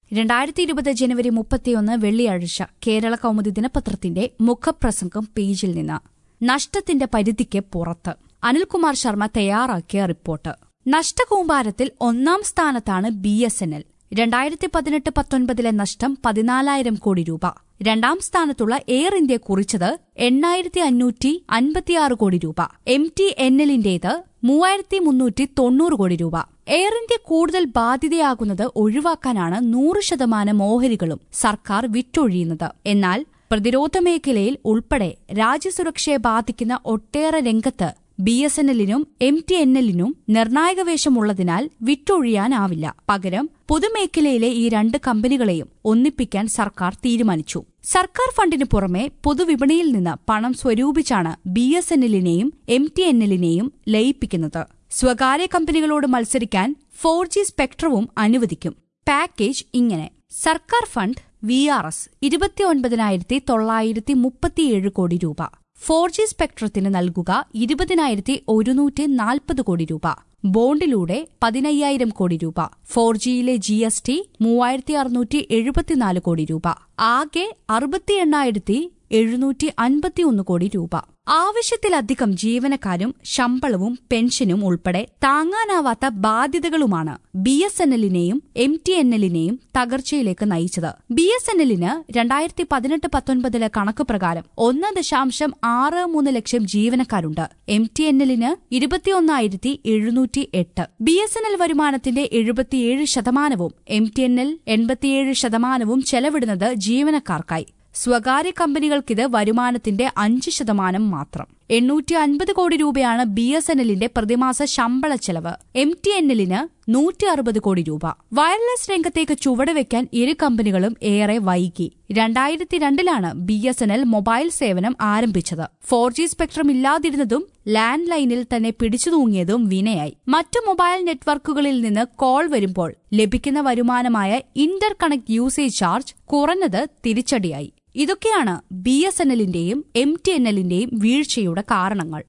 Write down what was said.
രണ്ടായിരത്തി ഇരുപത് ജനുവരി മുപ്പത്തിയൊന്ന് വെള്ളിയാഴ്ച കേരള കൗമുദി ദിനപത്രത്തിന്റെ മുഖപ്രസംഗം പേജിൽ നിന്ന് നഷ്ടത്തിന്റെ പരിധിക്ക് പുറത്ത് അനിൽകുമാർ ശർമ്മ തയ്യാറാക്കിയ റിപ്പോർട്ട് നഷ്ടകൂമ്പാരത്തിൽ ഒന്നാം സ്ഥാനത്താണ് ബി എസ് എൻ എൽ രണ്ടായിരത്തി പതിനെട്ട് പത്തൊൻപതിലെ നഷ്ടം പതിനാലായിരം കോടി രൂപ രണ്ടാം സ്ഥാനത്തുള്ള എയർ ഇന്ത്യ കുറിച്ചത് എണ്ണായിരത്തി അഞ്ഞൂറ്റി അൻപത്തിയാറ് കോടി രൂപ എം ടി എൻ എല്ലിന്റേത് മൂവായിരത്തി മുന്നൂറ്റി തൊണ്ണൂറ് കോടി രൂപ എയർ ഇന്ത്യ കൂടുതൽ ബാധ്യതയാകുന്നത് ഒഴിവാക്കാനാണ് നൂറ് ശതമാനം ഓഹരികളും സർക്കാർ വിറ്റൊഴിയുന്നത് എന്നാൽ പ്രതിരോധ മേഖലയിൽ ഉൾപ്പെടെ രാജ്യസുരക്ഷയെ ബാധിക്കുന്ന ഒട്ടേറെ രംഗത്ത് ബി എസ് എൻ എല്ലിനും എം ടി എൻ എല്ലിനും നിർണായക വേഷമുള്ളതിനാൽ വിറ്റൊഴിയാനാവില്ല പകരം പൊതുമേഖലയിലെ ഈ രണ്ട് കമ്പനികളെയും ഒന്നിപ്പിക്കാൻ സർക്കാർ തീരുമാനിച്ചു സർക്കാർ ഫണ്ടിന് പുറമെ പൊതുവിപണിയിൽ നിന്ന് പണം സ്വരൂപിച്ചാണ് ബി എസ് എൻ എല്ലിനെയും എം ടി എൻ എല്ലിനെയും ലയിപ്പിക്കുന്നത് സ്വകാര്യ കമ്പനികളോട് മത്സരിക്കാൻ ഫോർ ജി സ്പെക്ട്രവും അനുവദിക്കും പാക്കേജ് ഇങ്ങനെ സർക്കാർ ഫണ്ട് വി ആർ എസ് ഇരുപത്തിയൊൻപതിനായിരത്തി തൊള്ളായിരത്തി മുപ്പത്തിയേഴ് കോടി രൂപ ഫോർ ജി സ്പെക്ട്രത്തിന് നൽകുക ഇരുപതിനായിരത്തി ഒരുന്നൂറ്റി നാൽപ്പത് കോടി രൂപ ബോണ്ടിലൂടെ പതിനയ്യായിരം കോടി രൂപ ഫോർ ജിയിലെ ജി എസ് ടി മൂവായിരത്തി അറുന്നൂറ്റി എഴുപത്തിനാല് കോടി രൂപ ആകെ അറുപത്തി എണ്ണായിരത്തി എഴുന്നൂറ്റി അൻപത്തിയൊന്ന് കോടി രൂപ ആവശ്യത്തിലധികം ജീവനക്കാരും ശമ്പളവും പെൻഷനും ഉൾപ്പെടെ താങ്ങാനാവാത്ത ബാധ്യതകളുമാണ് ബി എസ് എൻ എല്ലിനെയും എം ടി എൻ എല്ലിനെയും തകർച്ചയിലേക്ക് നയിച്ചത് ബി എസ് എൻ എല്ലിന് രണ്ടായിരത്തി പതിനെട്ട് പത്തൊൻപതിലെ കണക്ക് പ്രകാരം ഒന്ന് ദശാംശം ആറ് മൂന്ന് ലക്ഷം ജീവനക്കാരുണ്ട് എം ടി എൻ എല്ലിന് ഇരുപത്തിയൊന്നായിരത്തി എഴുന്നൂറ്റി എട്ട് ബി എസ് എൻ എൽ വരുമാനത്തിന്റെ എഴുപത്തിയേഴ് ശതമാനവും എം ടി എൻ എൽ എൺപത്തിയേഴ് ശതമാനവും ചെലവിടുന്നത് ജീവനക്കാർക്കായി സ്വകാര്യ കമ്പനികൾക്കിത് വരുമാനത്തിന്റെ അഞ്ച് ശതമാനം മാത്രം എണ്ണൂറ്റി അൻപത് കോടി രൂപയാണ് ബി എസ് എൻ എല്ലിന്റെ പ്രതിമാസ ശമ്പള ചെലവ് എം ടി എൻ എല്ലിന് നൂറ്റി അറുപത് കോടി രൂപ വയർലെസ് രംഗത്തേക്ക് ചുവടുവെക്കാൻ ഇരു കമ്പനികളും ഏറെ വൈകി രണ്ടായിരത്തി രണ്ടിലാണ് B S N L mobile സേവനം ആരംഭിച്ചത് ഫോർ ജി സ്പെക്ട്രം ഇല്ലാതിരുന്നതും ലാൻഡ് ലൈനിൽ തന്നെ പിടിച്ചു തൂങ്ങിയതും വിനയായി മറ്റു മൊബൈൽ നെറ്റ്വർക്കുകളിൽ നിന്ന് കോൾ വരുമ്പോൾ ലഭിക്കുന്ന വരുമാനമായ ഇന്റർ കണക്ട് യൂസേജ് ചാർജ് കുറഞ്ഞത് തിരിച്ചടിയായി ഇതൊക്കെയാണ് ബി എസ് എൻ എല്ലിന്റെയും എം ടി എൻ എല്ലിന്റെയും വീഴ്ചയുടെ കാരണങ്ങൾ